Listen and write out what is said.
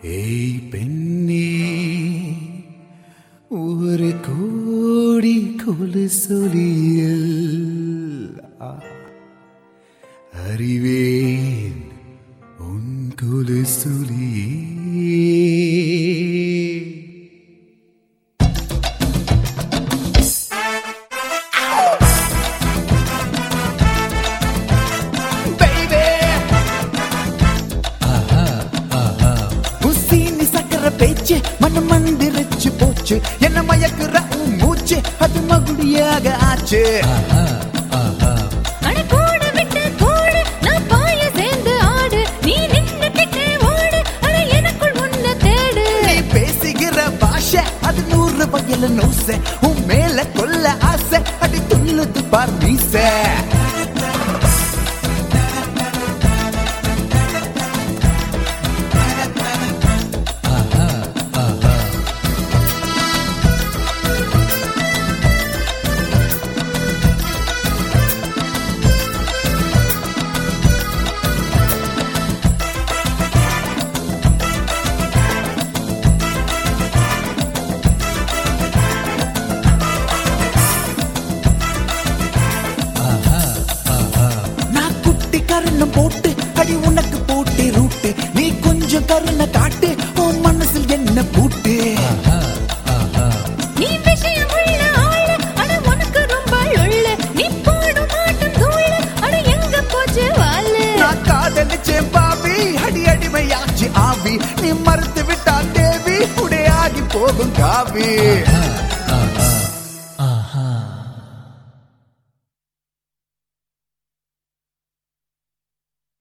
ஏய் பெண்ணே ஒரு கோடி கொலு சொலியல் அறிவேன் உன் கொலு சொலியே baby. உசீனி சக்கர பேச்சு மனம் மந்திரிச்சு போச்சு என்ன மயக்குற உன் மூச்சு அது மகுடியாக ஆச்சு அட கோடு விட்டு கோடு நான் பாய சேர்ந்து ஆடு நீ நின்னு கிட்டே ஓடு அட எனக்குள் முன்ன தேடு நீ பேசுகிற பாஷை அது நூறு வயல நோச உன் மேல கொல்ல ஆசை அடி துள்ளுது பார் மீச நான் குட்டி கருணம் போட்டு அடி உனக்கு போட்டு ரூட்டு நீ கொஞ்சம் கருணை காட்டு உன் மனசில் என்ன பூட்டு நீ விஷயம் உள்ள ஆளு அட உனக்கு ரொம்ப உள்ள நீ போடும் மாட்டும் தூளு அட எங்க போச்சு வாழு நான் காதலிச்சேன் பாவி அடி அடிமையாச்சு ஆவி நீ மறுத்து விட்டா தேவி உடையாகி போகும் காவி